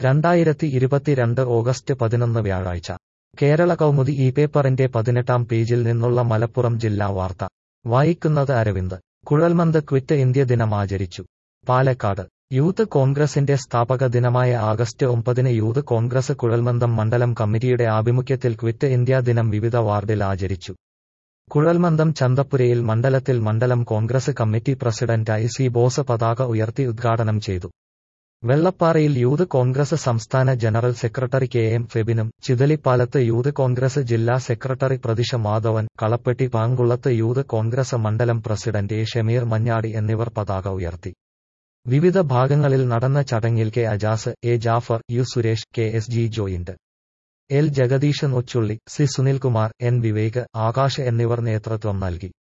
രണ്ടായിരത്തി ഇരുപത്തിരണ്ട് ഓഗസ്റ്റ് പതിനൊന്ന് വ്യാഴാഴ്ച കേരള കൗമുദി ഈ പേപ്പറിന്റെ പതിനെട്ടാം പേജിൽ നിന്നുള്ള മലപ്പുറം ജില്ലാ വാർത്ത വായിക്കുന്നത് അരവിന്ദ് കുഴൽമന്ത് ക്വിറ്റ് ഇന്ത്യ ദിനം ആചരിച്ചു പാലക്കാട് യൂത്ത് കോൺഗ്രസിന്റെ സ്ഥാപക ദിനമായ ആഗസ്റ്റ് ഒമ്പതിന് യൂത്ത് കോൺഗ്രസ് കുഴൽമന്ദം മണ്ഡലം കമ്മിറ്റിയുടെ ആഭിമുഖ്യത്തിൽ ക്വിറ്റ് ഇന്ത്യ ദിനം വിവിധ വാർഡിൽ ആചരിച്ചു കുഴൽമന്ദം ചന്തപ്പുരയിൽ മണ്ഡലത്തിൽ മണ്ഡലം കോൺഗ്രസ് കമ്മിറ്റി പ്രസിഡന്റായി സി ബോസ് പതാക ഉയർത്തി ഉദ്ഘാടനം ചെയ്തു വെള്ളപ്പാറയിൽ യൂത്ത് കോൺഗ്രസ് സംസ്ഥാന ജനറൽ സെക്രട്ടറി കെ എം ഫെബിനും ചിതലിപ്പാലത്ത് യൂത്ത് കോൺഗ്രസ് ജില്ലാ സെക്രട്ടറി പ്രതിഷ മാധവൻ കളപ്പെട്ടി പാങ്കുളത്ത് യൂത്ത് കോൺഗ്രസ് മണ്ഡലം പ്രസിഡന്റ് എ ഷമീർ മഞ്ഞാടി എന്നിവർ പതാക ഉയർത്തി വിവിധ ഭാഗങ്ങളിൽ നടന്ന ചടങ്ങിൽ K Ajas A Jafar U Suresh K S G joint L Jagadeesan Ochulli C Sunilkumar N Vivek Akash എന്നിവർ നേതൃത്വം നൽകി